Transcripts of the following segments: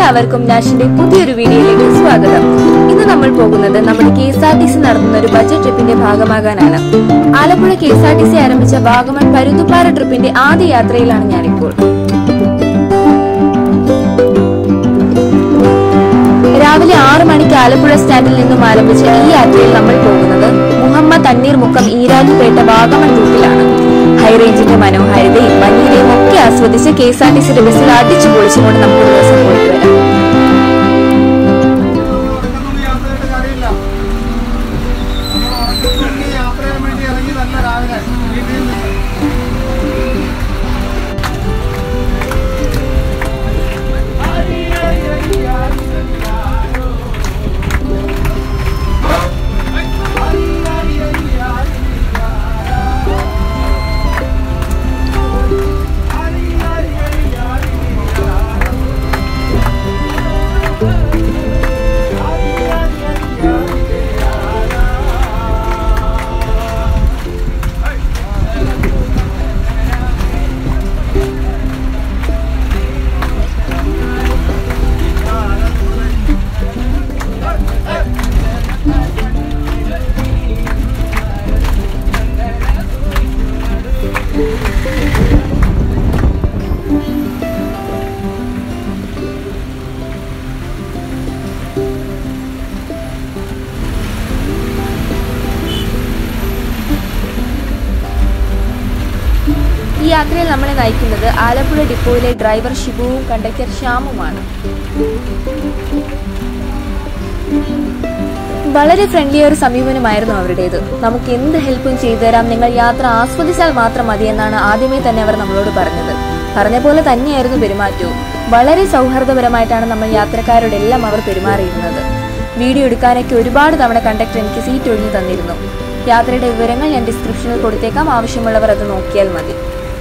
എല്ലാവർക്കും നാഷിന്റെ പുതിയൊരു വീഡിയോയിലേക്ക് സ്വാഗതം ഇന്ന് നമ്മൾ പോകുന്നത് നമ്മുടെ K S R T C നടത്തുന്ന ഒരു ബജറ്റ് ട്രിപ്പിന്റെ ഭാഗമാകാനാണ് Alappuzha K S R T C ആരംഭിച്ച വാഗമൺ പരുത്തുപ്പാറ ട്രിപ്പിന്റെ ആദ്യ യാത്രയിലാണ് ഞാനിപ്പോൾ രാവിലെ ആറു മണിക്ക് ആലപ്പുഴ സ്റ്റാൻഡിൽ നിന്നും ആരംഭിച്ച ഈ യാത്രയിൽ നമ്മൾ പോകുന്നത് മുഹമ്മദ് തണ്ണീർ മുക്കം ഈരാറ്റുപേട്ട വാഗമൺ റൂട്ടിലാണ് ഹൈറേഞ്ചിന്റെ മനോഹാരിതയും മഞ്ഞിനെയും ഒക്കെ ആസ്വദിച്ച് കെ എസ് ആർ ടി സിയുടെ ബസ്സിൽ അടിച്ചു പൊളിച്ചുകൊണ്ട് നമുക്ക് ഒരു ദിവസം പോയിട്ട് വരാം ഉറങ്ങുന്നൊന്നും യാത്രയുടെ കാര്യമില്ല നമ്മൾ ഉറങ്ങുന്നൊക്കെ യാത്ര ചെയ്യാൻ വേണ്ടി ഇറങ്ങി നല്ല രാവിലെ വീട്ടിൽ നിന്ന് ഈ യാത്രയിൽ നമ്മളെ നയിക്കുന്നത് ആലപ്പുഴ ഡിപ്പോയിലെ ഡ്രൈവർ ഷിബുവും കണ്ടക്ടർ ശ്യാമുമാണ് വളരെ ഫ്രണ്ട്ലി ഒരു സമീപനമായിരുന്നു അവരുടേത് നമുക്ക് എന്ത് ഹെൽപ്പും ചെയ്തു തരാം നിങ്ങൾ യാത്ര ആസ്വദിച്ചാൽ മാത്രം മതി എന്നാണ് ആദ്യമേ തന്നെ അവർ നമ്മളോട് പറഞ്ഞത് പറഞ്ഞ പോലെ തന്നെയായിരുന്നു പെരുമാറ്റവും വളരെ സൗഹാർദ്ദപരമായിട്ടാണ് നമ്മൾ യാത്രക്കാരോടെല്ലാം അവർ പെരുമാറിയിരുന്നത് വീഡിയോ എടുക്കാനൊക്കെ ഒരുപാട് തവണ കണ്ടക്ടർ എനിക്ക് സീറ്റ് ഒഴിഞ്ഞു തന്നിരുന്നു യാത്രയുടെ വിവരങ്ങൾ ഞാൻ ഡിസ്ക്രിപ്ഷനിൽ കൊടുത്തേക്കാം ആവശ്യമുള്ളവർ അത് നോക്കിയാൽ മതി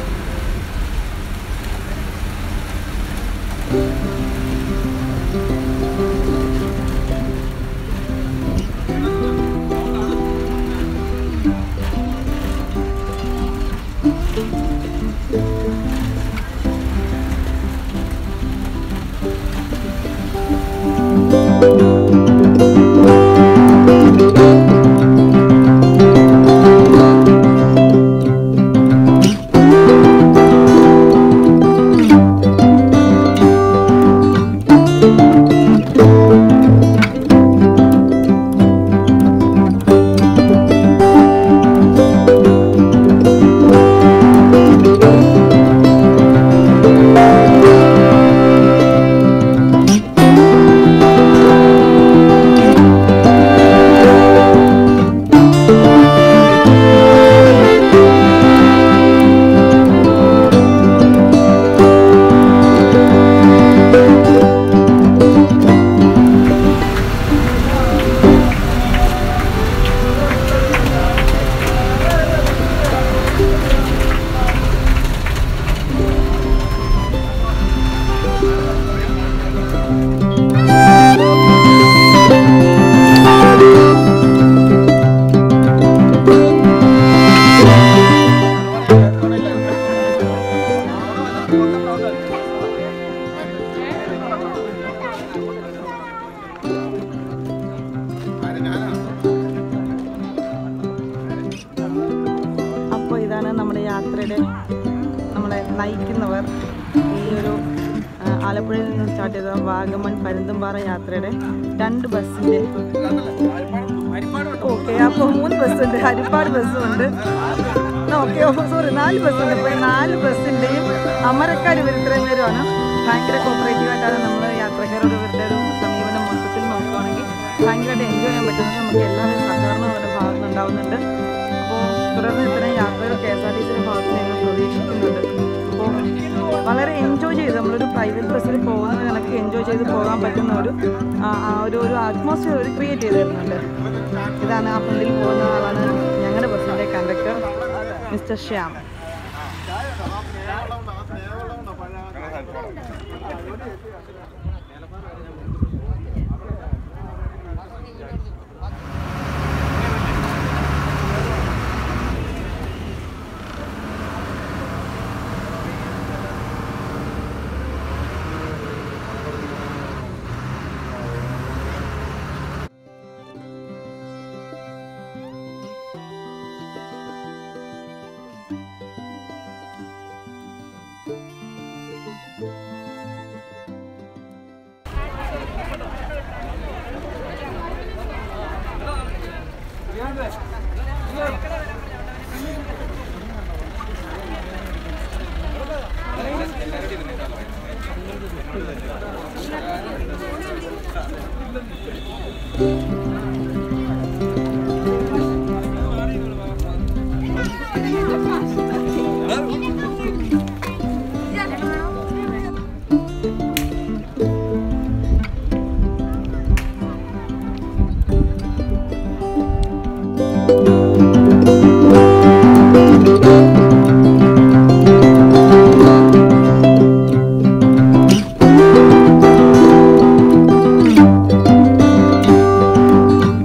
അപ്പോൾ ഇതാണ് നമ്മുടെ യാത്രയുടെ നമ്മളെ നയിക്കുന്നവർ ഈ ഒരു ആ, ആലപ്പുഴയിൽ നിന്ന് സ്റ്റാർട്ട് ചെയ്ത വാഗമൺ പരുന്തുംപാറ യാത്രയുടെ രണ്ട് ബസ്സിൻ്റെ ഓക്കെ അപ്പോൾ മൂന്ന് ബസ്സുണ്ട് ഹരിപ്പാട് ബസ്സുണ്ട് ഓക്കെ ഓ സോറി നാല് ബസ്സുണ്ട് ഇപ്പോൾ ഈ നാല് ബസ്സിൻ്റെയും അമരക്കാർ ഇവർ ഇത്രയും പേരുമാണ് ഭയങ്കര കോപ്പറേറ്റീവ് ആയിട്ടാണ് നമ്മൾ യാത്രക്കാരോട് ഇവരുടെ ഒരു സമീപനം മൊത്തത്തിൽ നോക്കുകയാണെങ്കിൽ ഭയങ്കരമായിട്ട് എൻജോയ് ചെയ്യാൻ പറ്റുന്നത് നമുക്ക് എല്ലാവരും സഹകരണം അവരുടെ ഭാഗത്ത് നിന്ന് ഉണ്ടാവുന്നുണ്ട് അപ്പോൾ തുടർന്ന് ഇത്രയും യാത്രകൾ കെ എസ് ആർ ടി സിയുടെ ഭാഗത്ത് നിന്ന് പ്രതീക്ഷിക്കുന്നുണ്ട് അപ്പോൾ വളരെ എൻജോയ് ചെയ്ത് നമ്മളൊരു പ്രൈവറ്റ് ബസ്സിൽ പോകുന്ന കണക്ക് എൻജോയ് ചെയ്ത് പോകാൻ പറ്റുന്ന ഒരു ആ, ആ ഒരു ഒരു അറ്റ്മോസ്ഫിയർ ഒരു ക്രിയേറ്റ് ചെയ്ത് തരുന്നുണ്ട് ഇതാണ് ആ ഫ്രണ്ടിൽ പോകുന്ന ആളാണ് ഞങ്ങളുടെ ബസ്സിൻ്റെ കണ്ടക്ടർ മിസ്റ്റർ ശ്യാം ആ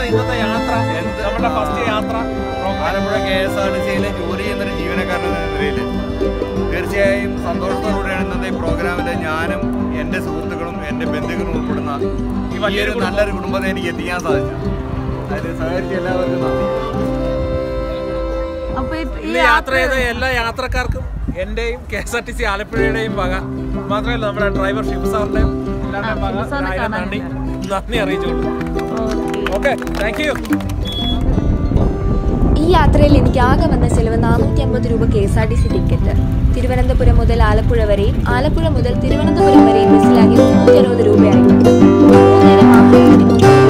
ഇന്നത്തെ യാത്ര നമ്മുടെ ഫസ്റ്റ് യാത്ര Alappuzha K S R T സിയിൽ ജോലി ചെയ്യുന്ന ഒരു ജീവനക്കാരൻ എന്ന നിലയിൽ തീർച്ചയായും സന്തോഷത്തോടുകൂടിയാണ് ഇന്നത്തെ ഈ പ്രോഗ്രാമിൽ ഞാനും എൻ്റെ സുഹൃത്തുക്കളും എൻ്റെ ബന്ധുക്കളും ഉൾപ്പെടുന്ന ഈ വലിയൊരു നല്ലൊരു കുടുംബത്തെ എനിക്ക് എത്തിക്കാൻ സാധിച്ചു അതിൽ സഹകരിച്ച എല്ലാവർക്കും നന്ദി അപ്പൊ ഈ- ഈ ഇന്ന് യാത്ര ചെയ്ത എല്ലാ യാത്രക്കാർക്കും എന്റെയും K S R T C ആലപ്പുഴയുടെയും വക മാത്രമല്ല നമ്മുടെ ഡ്രൈവർ ഷിബു സാറിന്റെയും എല്ലാവരുടെയും വക ഷിബു സാറിനെ ഒരായിരം നന്ദി നന്ദി അറിയിച്ചോളൂ ഓക്കേ. ഓക്കെ താങ്ക് യു ഈ യാത്രയിൽ എനിക്ക് ആകെ വന്ന ചെലവ് നാനൂറ്റി അമ്പത് രൂപ K S R T C ticket Thiruvananthapuram മുതൽ ആലപ്പുഴ വരെയും ആലപ്പുഴ മുതൽ തിരുവനന്തപുരം വരെയും ബസ്സിലാകെ മുന്നൂറ്റി അറുപത് രൂപയായിട്ടുണ്ട് മൂന്നേരം ആഹാരത്തിന് മുന്നൂറ്